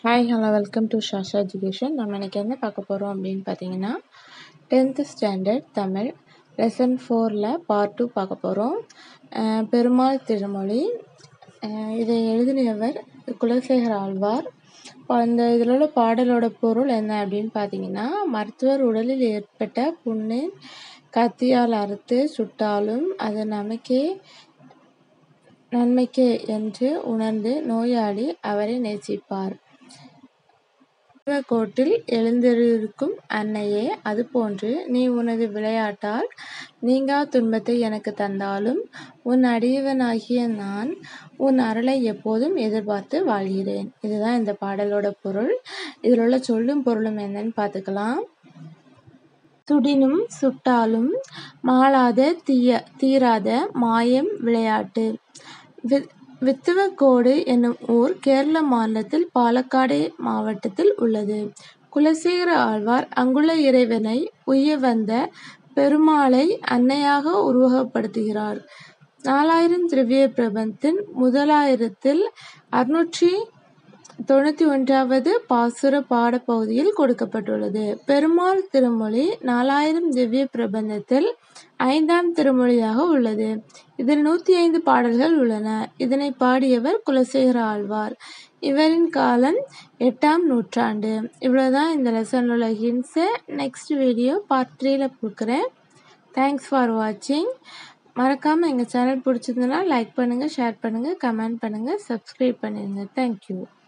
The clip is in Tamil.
hi hello welcome to Shasha education நம்ம இன்னைக்கு என்ன பார்க்க போகிறோம் அப்படின்னு பார்த்தீங்கன்னா டென்த்து ஸ்டாண்டர்ட் தமிழ் லெசன் ஃபோரில் பார்ட் டூ பார்க்க போகிறோம் பெருமாள் திருமொழி அஹ் இதை எழுதினவர் குலசேகர ஆழ்வார் இப்போ இந்த இதில் உள்ள பாடலோட பொருள் என்ன அப்படின்னு பார்த்தீங்கன்னா மருத்துவர் உடலில் ஏற்பட்ட புண்ணை கத்தியால் அறுத்து சுட்டாலும் அது நமக்கே நன்மைக்கே என்று உணர்ந்து நோயாளி அவரை நேசிப்பார் கோட்டில் எழுந்திருக்கும் அன்னையே அதுபோன்று நீ உனது விளையாட்டால் நீங்கா துன்பத்தை எனக்கு தந்தாலும் உன் அடியவனாகிய நான் உன் அருளை எப்போதும் எதிர்பார்த்து வாழ்கிறேன் இதுதான் இந்த பாடலோட பொருள் இதில் உள்ள சொல்லும் பொருளும் என்னன்னு பார்த்துக்கலாம் சுடினும் சுட்டாலும் மாளாத தீய தீராத மாயம் விளையாட்டு வி- வித்துவக்கோடு என்னும் ஊர் கேரள மாநிலத்தில் பாலக்காடு மாவட்டத்தில் உள்ளது குலசேகர ஆழ்வார் அங்குள்ள இறைவனை உய்ய வந்த பெருமாளை அன்னையாக உருவகப்படுத்துகிறார் நாலாயிரம் திரவிய பிரபந்தத்தின் முதலாயிரத்தில் அறுநூற்றி தொண்ணூற்றி ஒன்றாவது பாசுர பாடப்பகுதியில் கொடுக்கப்பட்டுள்ளது பெருமாள் திருமொழி நாலாயிரம் திவ்ய பிரபந்தத்தில் ஐந்தாம் திருமொழியாக உள்ளது இதில் நூற்றி ஐந்து பாடல்கள் உள்ளன இதனை பாடியவர் குலசேகர ஆழ்வார் இவரின் காலம் எட்டாம் நூற்றாண்டு இவ்வளோதான் இந்த லெசனில் உள்ள ஹிண்ட்ஸு நெக்ஸ்ட் வீடியோ பார்ட் த்ரீல கொடுக்குறேன் தேங்க்ஸ் ஃபார் வாட்சிங் மறக்காமல் எங்கள் சேனல் பிடிச்சிருந்தனா லைக் பண்ணுங்கள் ஷேர் பண்ணுங்கள் கமெண்ட் பண்ணுங்கள் சப்ஸ்கிரைப் பண்ணிடுங்க தேங்க்யூ